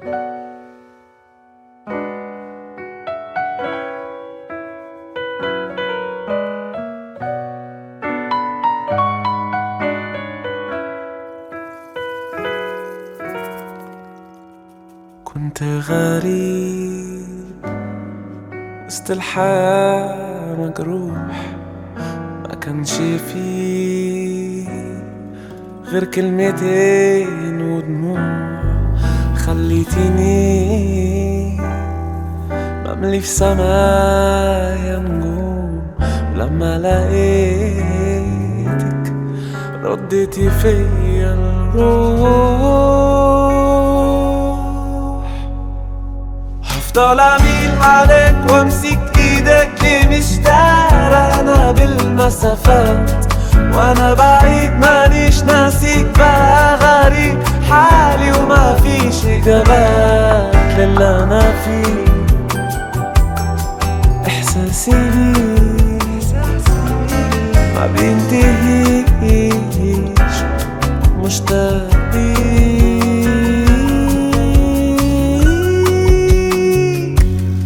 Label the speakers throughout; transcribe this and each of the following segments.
Speaker 1: كنت غريب وسط الحياة مجروح ما كانش فيه غير كلمتين ودموع خليتيني بملي في سمايا نجوم ولما لقيتك رديتي فيا الروح هفضل اميل عليك وامسك ايدك ليه مش دارى انا بالمسافات وانا بعيد مانيش ناسيك بقى غريب حالي وما فيش اجابات للي انا فيه احساسي ليك ما بينتهيش مشتاق ليك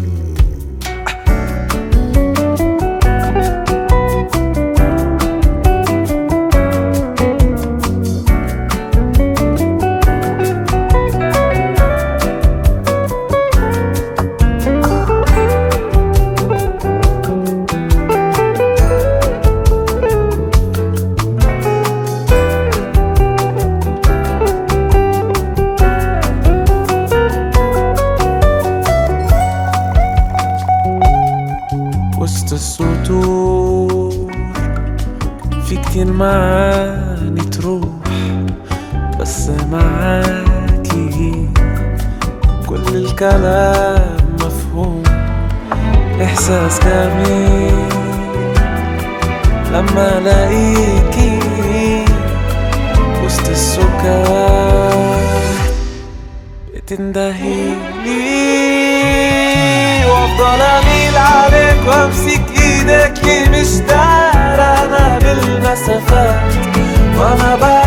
Speaker 1: وسط السطور في كتير معاني تروح بس معاكي كل الكلام مفهوم إحساس جميل لما الاقيكي وسط السكات بتندهيلي وافضل اميل عليك وامسك ايدك ليه مش دارى انا بالمسافات وانا بعيد